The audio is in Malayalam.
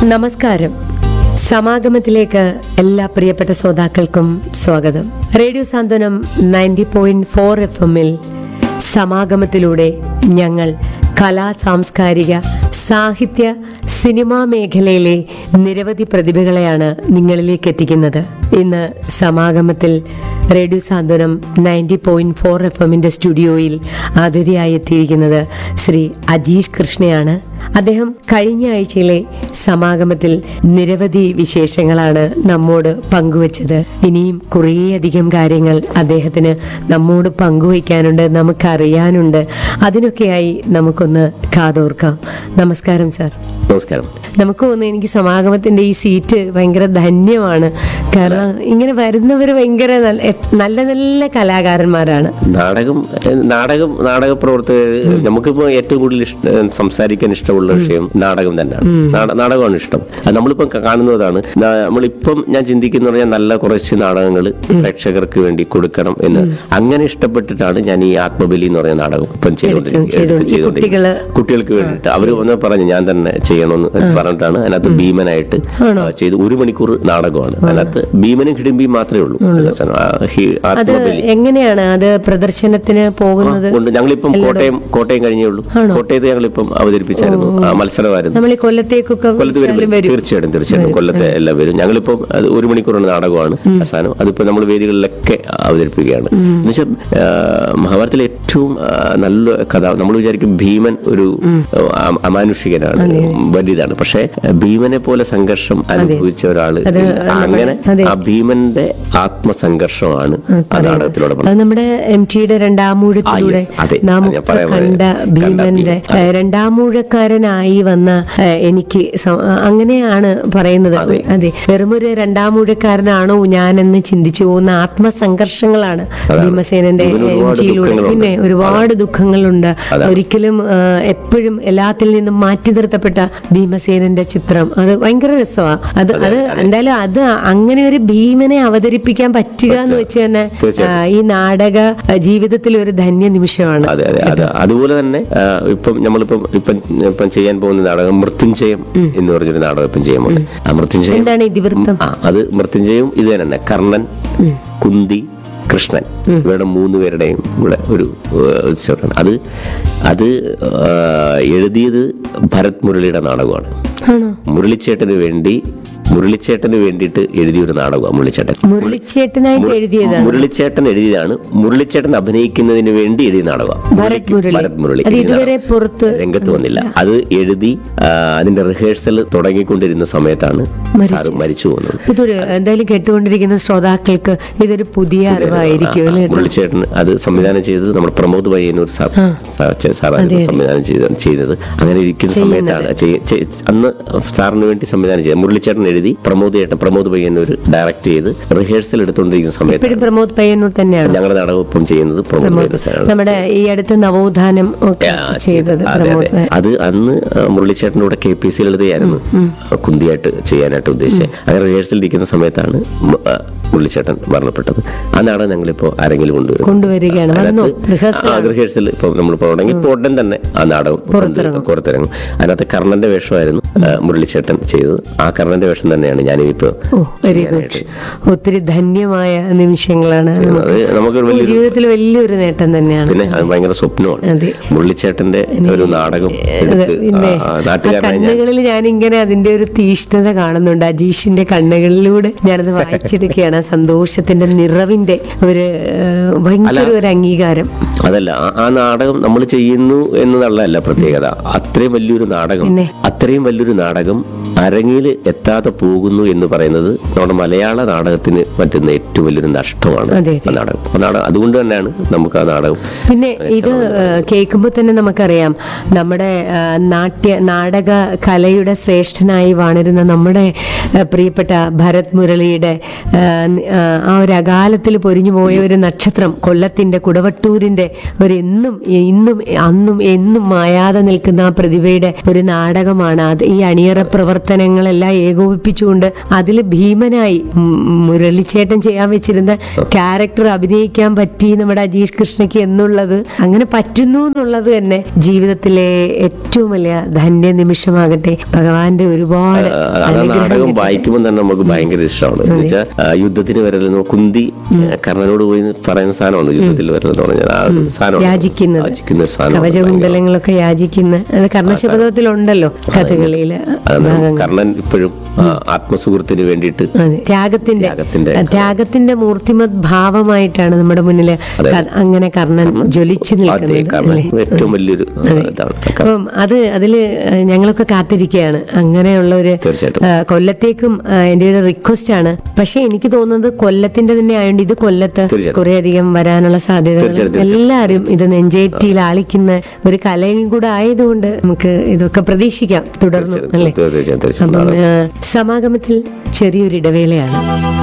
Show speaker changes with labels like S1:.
S1: നമസ്കാരം സമാഗമത്തിലേക്ക് എല്ലാ പ്രിയപ്പെട്ട ശ്രോതാക്കൾക്കും സ്വാഗതം radio Santhwanam ninety point four F എമ്മിൽ സമാഗമത്തിലൂടെ ഞങ്ങൾ കലാ സാംസ്കാരിക സാഹിത്യ സിനിമാ മേഖലയിലെ നിരവധി പ്രതിഭകളെയാണ് നിങ്ങളിലേക്ക് എത്തിക്കുന്നത് ഇന്ന് സമാഗമത്തിൽ radio Santhwanam ninety point four F എമ്മിന്റെ സ്റ്റുഡിയോയിൽ അതിഥിയായി എത്തിയിരിക്കുന്നത് ശ്രീ അജീഷ് കൃഷ്ണയാണ് അദ്ദേഹം കഴിഞ്ഞ ആഴ്ചയിലെ സമാഗമത്തിൽ നിരവധി വിശേഷങ്ങളാണ് നമ്മോട് പങ്കുവച്ചത് ഇനിയും കുറേയധികം കാര്യങ്ങൾ അദ്ദേഹത്തിന് നമ്മോട് പങ്കുവയ്ക്കാനുണ്ട് നമുക്കറിയാനുണ്ട് അതിനൊക്കെയായി നമുക്കൊന്ന് കാതോർക്കാം നമസ്കാരം സാർ
S2: നമസ്കാരം
S1: നമുക്ക് തോന്നുന്നു എനിക്ക് സമാഗമത്തിന്റെ ഈ സീറ്റ് ഭയങ്കര ധന്യമാണ് കാരണം ഇങ്ങനെ വരുന്നവർ ഭയങ്കര നല്ല എ- നല്ല നല്ല കലാകാരന്മാരാണ്
S2: നാടകം ഏഹ്, നാടകം നാടക പ്രവർത്തകർ നമുക്കിപ്പോ ഏറ്റവും കൂടുതൽ ഇഷ്ട സംസാരിക്കാൻ ഇഷ്ടമുള്ള വിഷയം നാടകം തന്നെയാണ് നാട- നാടകമാണ് ഇഷ്ടം അത് നമ്മളിപ്പം ക- കാണുന്നതാണ് നാ- നമ്മളിപ്പം ഞാൻ ചിന്തിക്കുന്ന പറഞ്ഞാൽ നല്ല കുറച്ച് നാടകങ്ങൾ പ്രേക്ഷകർക്ക് വേണ്ടി കൊടുക്കണം എന്ന് അങ്ങനെ ഇഷ്ടപ്പെട്ടിട്ടാണ് ഞാൻ ഈ ആത്മബലി എന്ന് പറയുന്ന നാടകം ഇപ്പം ചെയ്തുകൊണ്ടിരിക്കുന്നത്
S1: ചെയ്തു-
S2: എടുത്ത്
S1: ഈ
S2: ചെയ്തുകൊണ്ടിരിക്കുന്നത്
S1: കുട്ടികള്
S2: കുട്ടികൾക്ക് വേണ്ടിയിട്ട് അവർ വന്ന് പറഞ്ഞു ഞാൻ തന്നെ ചെയ്യണമെന്ന് പറഞ്ഞിട്ടാണ് അതിനകത്ത് ഭീമനായിട്ട് ആ, ചെയ്ത് ഒരു മണിക്കൂർ നാടകമാണ് അതിനകത്ത് ഭീമനും ഹിഡിമ്പിയും മാത്രമേ ഉള്ളൂ ആ, ഹി-
S1: അത്
S2: ആത്മബലി
S1: എങ്ങനെയാണ് അത് പ്രദർശനത്തിന് പോകുന്നത്
S2: ഉണ്ട് ഞങ്ങളിപ്പം കോട്ടയം കോട്ടയം കഴിഞ്ഞേ ഉള്ളൂ കോട്ടയത്ത് ഞങ്ങളിപ്പം അവതരിപ്പിച്ചായിരുന്നു ആ, മത്സരമായിരുന്നു
S1: നമ്മൾ ഈ കൊല്ലത്തേക്കൊക്കെ
S2: കൊല്ലത്ത്
S1: വിളിച്ചാലും
S2: വരും
S1: വരും
S2: തീർച്ചയായിട്ടും തീർച്ചയായിട്ടും കൊല്ലത്തെ എല്ലാം വരും ഞങ്ങളിപ്പം അത് ഒരു മണിക്കൂറാണ് നാടകമാണ് അവസാനം അതിപ്പോ നമ്മൾ വേദികളിലൊക്കെ അവതരിപ്പിക്കുകയാണ് എന്നുവെച്ചാൽ മഹാഭാരതത്തിലെ ഏറ്റവും ആ, നല്ല കഥ നമ്മൾ വിചാരിക്കും ഭീമൻ ഒരു ആ, അമാനുഷികനാണ് വലുതാണ് പക്ഷെ ഭീമനെ പോലെ സംഘർഷം അനുഭവിച്ച ഒരാള് അങ്ങനെ ആ ഭീമന്റെ ആത്മസംഘർഷമാണ് ആ നാടകത്തിലൂടെ പറഞ്ഞത്.
S1: അത് നമ്മുടെ എം ടിയുടെ രണ്ടാമൂഴത്തിലൂടെ
S2: ആ, yes, അതെ.
S1: നാം
S2: അത് ഞാൻ
S1: ഒക്കെ
S2: പറയാൻ
S1: കണ്ട
S2: വരാം.
S1: ഭീമന്റെ
S2: കണ്ട
S1: ഏഹ്, രണ്ടാമൂഴക്കാരനായി വന്ന ഏഹ്, എനിക്ക് സ- അങ്ങനെയാണ് പറയുന്നത് അതെ വെറുമൊരു രണ്ടാമൂഴക്കാരനാണോ ഞാനെന്ന് ചിന്തിച്ചു പോകുന്ന ആത്മസംഘർഷങ്ങളാണ് ഭീമസേനന്റെ
S2: ഇതിന്
S1: എം
S2: ഒരുപാട്
S1: ടിയിലൂടെ
S2: ദുഃഖങ്ങളുണ്ട്.
S1: പിന്നെ ഒരുപാട് ദുഃഖങ്ങളുണ്ട്
S2: അതാണ്.
S1: ഒരിക്കലും ഏഹ്, എപ്പോഴും എല്ലാത്തിൽ നിന്നും മാറ്റി നിർത്തപ്പെട്ട ഭീമസേനന്റെ ചിത്രം അത് ഭയങ്കര രസമാണ് അത് അത് എന്തായാലും അത് അങ്ങനെ ഒരു ഭീമനെ അവതരിപ്പിക്കാൻ പറ്റുക എന്ന് വെച്ച് തന്നെ
S2: തീർച്ചയായും.
S1: ആ, ഈ നാടക ആ, ജീവിതത്തിൽ ഒരു ധന്യ നിമിഷമാണ്
S2: അതെ അതെ അത് അതുപോലെ തന്നെ ആ, ഇപ്പം നമ്മളിപ്പം ഇപ്പം ഇപ്പം ചെയ്യാൻ പോകുന്ന നാടകം മൃത്യുഞ്ജയം എന്ന് പറഞ്ഞൊരു നാടകം ഇപ്പം ചെയ്യാൻ പോകുന്നത് ആ മൃത്യുഞ്ജയം
S1: എന്താണ് ഇതിവൃത്തം
S2: ആ അത് മൃത്യുഞ്ജയം ഇത് തന്നെ കർണൻ കുന്തി കൃഷ്ണൻ ഇവരുടെ മൂന്ന് പേരുടെയും കൂടെ ഒരു ഏഹ്, ഉത്സവമാണ് അത് അത് ആ, എഴുതിയത് ഭരത് മുരളിയുടെ നാടകമാണ്
S1: ആണോ
S2: മുരളിച്ചേട്ടന് വേണ്ടി മുരളിച്ചേട്ടന് വേണ്ടിയിട്ട് എഴുതിയൊരു നാടകമാണ് മുരളിച്ചേട്ടൻ
S1: മുരളിച്ചേട്ടനായിട്ട് എഴുതിയതാണ്
S2: മുരളിച്ചേട്ടൻ എഴുതിയതാണ് മുരളിച്ചേട്ടൻ അഭിനയിക്കുന്നതിന് വേണ്ടി എഴുതിയ നാടകം
S1: ഭരത് മുരളി.
S2: ഭരത് മുരളി
S1: അത്
S2: എഴുതിയ
S1: ഇതുവരെ
S2: നാടകം.
S1: പുറത്ത്
S2: രംഗത്ത് വന്നില്ല അത് എഴുതി ആ, അതിന്റെ റിഹേഴ്സൽ തുടങ്ങിക്കൊണ്ടിരുന്ന സമയത്താണ് സാറ് മരിച്ചു പോകുന്നത്
S1: ഇതൊരു എന്തായാലും കേട്ടുകൊണ്ടിരിക്കുന്ന ശ്രോതാക്കൾക്ക് ഇതൊരു പുതിയ അറിവായിരിക്കും അല്ലേ
S2: മുരളിച്ചേട്ടൻ അത് സംവിധാനം ചെയ്തത് നമ്മുടെ പ്രമോദ് പയ്യന്നൂർ സാർ സാ- ചെ- സാറായിരുന്നു സംവിധാനം ചെയ്ത ചെയ്തത് അങ്ങനെ ഇരിക്കുന്ന സമയത്താണ് ചെയ്യ- ചെ- അന്ന് സാറിന് വേണ്ടി സംവിധാനം ചെയ്തത് മുരളിച്ചേട്ടൻ എഴുതി പ്രമോദ് ചേട്ടൻ പ്രമോദ് പയ്യന്നൂർ ഡയറക്ട് ചെയ്ത് റിഹേഴ്സൽ എടുത്തുകൊണ്ടിരിക്കുന്ന സമയത്താണ്
S1: ഇപ്പോഴും പ്രമോദ് പയ്യന്നൂർ തന്നെയാണ്
S2: ഞങ്ങളുടെ നാടകം ഇപ്പം ചെയ്യുന്നത് പ്രമോദ് പയ്യന്നൂർ സാറാണ്
S1: നമ്മുടെ ഈ അടുത്ത് നവോത്ഥാനം ഒക്കെ
S2: ആ,
S1: ചെയ്തത്
S2: അതെ,
S1: പ്രമോദ്
S2: അതെ. അത് അന്ന് ആ, മുരളിച്ചേട്ടൻ്റെ കൂടെ കെ പി സി എഴുതുകയായിരുന്നു കുന്തിയായിട്ട് ചെയ്യാനായിട്ട് ഉദ്ദേശിച്ചത് അങ്ങനെ റിഹേഴ്സൽ ഇരിക്കുന്ന സമയത്താണ് മു- ആ, മുരളിച്ചേട്ടൻ മരണപ്പെട്ടത് ആ നാടകം ഞങ്ങളിപ്പോ ആരെങ്കിലും കൊണ്ടുവരും
S1: കൊണ്ടുവരികയാണ് വന്നു റിഹേഴ്സൽ
S2: റിഹേഴ്സൽ ഇപ്പൊ നമ്മൾ തുടങ്ങി ഇപ്പൊ ഉടൻ തന്നെ ആ നാടകം പുറത്തിറങ്ങും അതിനകത്ത് കർണന്റെ വേഷമായിരുന്നു ആ, മുരളിച്ചേട്ടൻ ചെയ്തത് ആ കർണന്റെ വേഷം തന്നെയാണ് ഞാനിപ്പോ
S1: ഓ വെരി ഗുഡ് ഒത്തിരി ധന്യമായ നിമിഷങ്ങളാണ്
S2: ചെയ്യുന്നത്. അത് നമുക്കൊരു വലിയ
S1: ജീവിതത്തിൽ വലിയൊരു നേട്ടം തന്നെയാണ്
S2: പിന്നെ അത് ഭയങ്കര സ്വപ്നമാണ്
S1: അതെ.
S2: മുരളിച്ചേട്ടന്റെ ഒരു നാടകം
S1: അത്
S2: എടുത്ത്
S1: പിന്നെ
S2: ആ, ആ,
S1: ആ
S2: നാട്ടുകാരനായി ഞാൻ
S1: കണ്ണുകളിൽ ഞാൻ ഇങ്ങനെ അതിന്റെ ഒരു തീഷ്ണത കാണുന്നുണ്ട് അജീഷിന്റെ കണ്ണുകളിലൂടെ ഞാനത് വായിച്ചെടുക്കുകയാണ് ആ സന്തോഷത്തിന്റെ നിറവിന്റെ ഒരു ഏഹ്, ഭയങ്കര ഒരു അംഗീകാരം
S2: അതല്ല ആ- ആ നാടകം നമ്മൾ ചെയ്യുന്നു എന്നതല്ല പ്രത്യേകത അത്രയും വലിയൊരു നാടകം
S1: പിന്നെ?
S2: അത്രയും വലിയൊരു നാടകം അരങ്ങിൽ എത്താതെ പോകുന്നു എന്ന് പറയുന്നത് നമ്മുടെ മലയാള നാടകത്തിന് പറ്റുന്ന ഏറ്റവും വലിയൊരു നഷ്ടമാണ്
S1: അതെ,
S2: ആ നാടകം ആ നാടകം അതുകൊണ്ട് തന്നെയാണ് നമുക്ക് ആ നാടകം
S1: പിന്നെ ഇത് കേൾക്കുമ്പോൾ തന്നെ നമുക്കറിയാം നമ്മുടെ ആ, നാട്യ നാടക കലയുടെ ശ്രേഷ്ഠനായി വാണിരുന്ന നമ്മുടെ ആ, പ്രിയപ്പെട്ട ഭരത് മുരളിയുടെ ആ, നി- ആ, ആ ഒരു അകാലത്തിൽ പൊരിഞ്ഞു പോയ ഒരു നക്ഷത്രം കൊല്ലത്തിന്റെ കുടവട്ടൂരിന്റെ ഒരു എന്നും ഇന്നും അന്നും എന്നും മായാതെ നിൽക്കുന്ന ആ പ്രതിഭയുടെ ഒരു നാടകമാണ് ഭാഗമാണ് അത് ഈ അണിയറ പ്രവർത്തനങ്ങളെല്ലാം ഏകോപിപ്പിച്ചുകൊണ്ട് അതിൽ ഭീമനായി ഉം, മുരളിച്ചേട്ടൻ ചെയ്യാൻ വെച്ചിരുന്ന ക്യാരക്ടർ അഭിനയിക്കാൻ പറ്റി നമ്മുടെ അജീഷ് കൃഷ്ണയ്ക്ക് എന്നുള്ളത് അങ്ങനെ പറ്റുന്നു എന്നുള്ളത് തന്നെ ജീവിതത്തിലെ ഏറ്റവും വലിയ ധന്യ നിമിഷമാകട്ടെ ഭഗവാന്റെ ഒരുപാട്
S2: ആ, ആ
S1: അനുഗ്രഹം
S2: നാടകം
S1: കിട്ടട്ടെ.
S2: വായിക്കുമ്പോൾ തന്നെ നമുക്ക് ഭയങ്കര ഇഷ്ടമാണ് എന്ന് വെച്ചാൽ യുദ്ധത്തിന് വരലെന്ന് കുന്തി കർണനോട് പോയി പറയുന്ന സാധനമാണ് യുദ്ധത്തിൽ വരലെന്ന് പറഞ്ഞാൽ ആ ഒരു സാധനമാണ്
S1: യാചിക്കുന്നത്
S2: യാചിക്കുന്ന ഒരു സാധനമാണ് ഭയങ്കര.
S1: കവചകുണ്ടലങ്ങളൊക്കെ യാചിക്കുന്ന അത് കർണശപഥത്തിലുണ്ടല്ലോ കഥകളിയില്
S2: അതാണ് കർണൻ ഇപ്പോഴും ആ, ആത്മസുഹൃത്തിന് വേണ്ടിയിട്ട്
S1: അതെ ത്യാഗത്തിന്റെ
S2: ത്യാഗത്തിന്റെ
S1: ത്യാഗത്തിന്റെ മൂർത്തിമത് ഭാവമായിട്ടാണ് നമ്മുടെ മുന്നിൽ അങ്ങനെ കർണൻ ജ്വലിച്ചു
S2: അതെ
S1: നിൽക്കുന്നത്
S2: കർണൻ
S1: അല്ലേ
S2: ഏറ്റവും വലിയൊരു ആ, ഇതാണ്
S1: അപ്പം അത് അതില് ഏഹ്, ഞങ്ങളൊക്കെ കാത്തിരിക്കുകയാണ് അങ്ങനെയുള്ള ഒരു
S2: തീർച്ചയായിട്ടും.
S1: ഏഹ്, കൊല്ലത്തേക്കും ഏഹ്, എൻ്റെ ഒരു റിക്വസ്റ്റ് ആണ് പക്ഷെ എനിക്ക് തോന്നുന്നത് കൊല്ലത്തിന്റെ തന്നെ ആയതുകൊണ്ട് ഇത് കൊല്ലത്ത്
S2: തീർച്ചയായിട്ടും.
S1: കുറെ അധികം വരാനുള്ള സാധ്യതകൾ
S2: തീർച്ചയായിട്ടും,
S1: എല്ലാവരും ഇത് നെഞ്ചേറ്റിയിൽ ആളിക്കുന്ന ഒരു കലയും കൂടെ ആയതുകൊണ്ട് നമുക്ക് ഇതൊക്കെ പ്രതീക്ഷിക്കാം തുടർന്നും അല്ലേ
S2: തീർച്ചയായിട്ടും തീർച്ചയായിട്ടും
S1: അപ്പം ഏഹ്, സമാഗമത്തിൽ ചെറിയൊരു ഇടവേളയാണ്